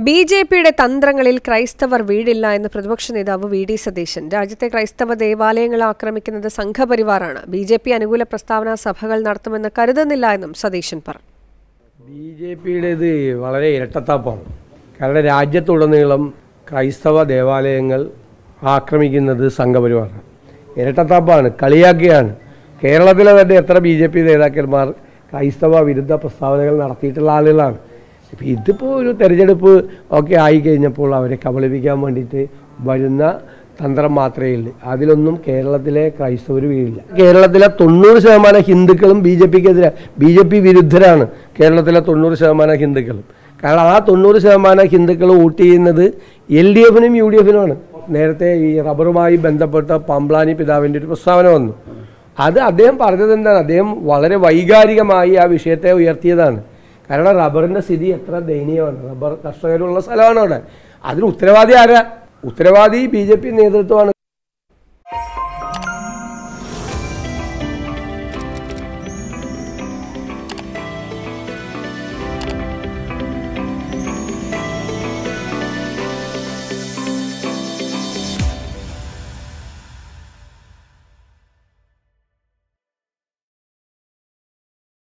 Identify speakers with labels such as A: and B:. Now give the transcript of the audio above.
A: B J പിയുടെ തന്ത്രങ്ങളിൽ ക്രൈസ്തവർ വീടില്ല എന്ന് പ്രതിപക്ഷ നേതാവ് വി ഡി സതീശൻ രാജ്യത്തെ ക്രൈസ്തവ ദേവാലയങ്ങളെ ആക്രമിക്കുന്നത് സംഘപരിവാറാണ് ബി ജെ പി അനുകൂല പ്രസ്താവന സഭകൾ നടത്തുമെന്ന് കരുതുന്നില്ല എന്നും സതീശൻ പറഞ്ഞു
B: ബി ജെ പിയുടേത് വളരെ ഇരട്ടത്താപ്പാണ് കാരണം രാജ്യത്തുടനീളം ക്രൈസ്തവ ദേവാലയങ്ങൾ ആക്രമിക്കുന്നത് സംഘപരിവാറാണ് ഇരട്ടത്താപ്പാണ് കളിയാക്കിയാണ് കേരളത്തിലെ തന്നെ എത്ര ബി ജെ പി നേതാക്കന്മാർ ക്രൈസ്തവ വിരുദ്ധ പ്രസ്താവനകൾ നടത്തിയിട്ടുള്ള ആളുകളാണ് ഇപ്പം ഇതിപ്പോൾ ഒരു തെരഞ്ഞെടുപ്പ് ഒക്കെ ആയി കഴിഞ്ഞപ്പോൾ അവരെ കബളിപ്പിക്കാൻ വേണ്ടിയിട്ട് വരുന്ന തന്ത്രം മാത്രമേ ഉള്ളൂ അതിലൊന്നും കേരളത്തിലെ ക്രൈസ്തവർ വീഴില്ല കേരളത്തിലെ തൊണ്ണൂറ് ശതമാനം ഹിന്ദുക്കളും ബി ജെ പിക്കെതിരെ ബി ജെ പി വിരുദ്ധരാണ് കേരളത്തിലെ തൊണ്ണൂറ് ശതമാനം ഹിന്ദുക്കളും കാരണം ആ തൊണ്ണൂറ് ശതമാനം ഹിന്ദുക്കൾ വോട്ട് ചെയ്യുന്നത് എൽ ഡി എഫിനും യു ഡി എഫിനുമാണ് നേരത്തെ ഈ റബ്ബറുമായി ബന്ധപ്പെട്ട പാമ്പ്ലാനി പിതാവിൻ്റെ ഒരു പ്രസ്താവന വന്നു അത് അദ്ദേഹം പറഞ്ഞത് എന്താണ് അദ്ദേഹം വളരെ വൈകാരികമായി ആ വിഷയത്തെ ഉയർത്തിയതാണ് കാരണം റബ്ബറിന്റെ സ്ഥിതി എത്ര ദയനീയമാണ് റബ്ബർ കർഷകരുള്ള സ്ഥലമാണ് അവിടെ അതിന് ഉത്തരവാദി ആരാ ഉത്തരവാദി ബി ജെ പി നേതൃത്വമാണ്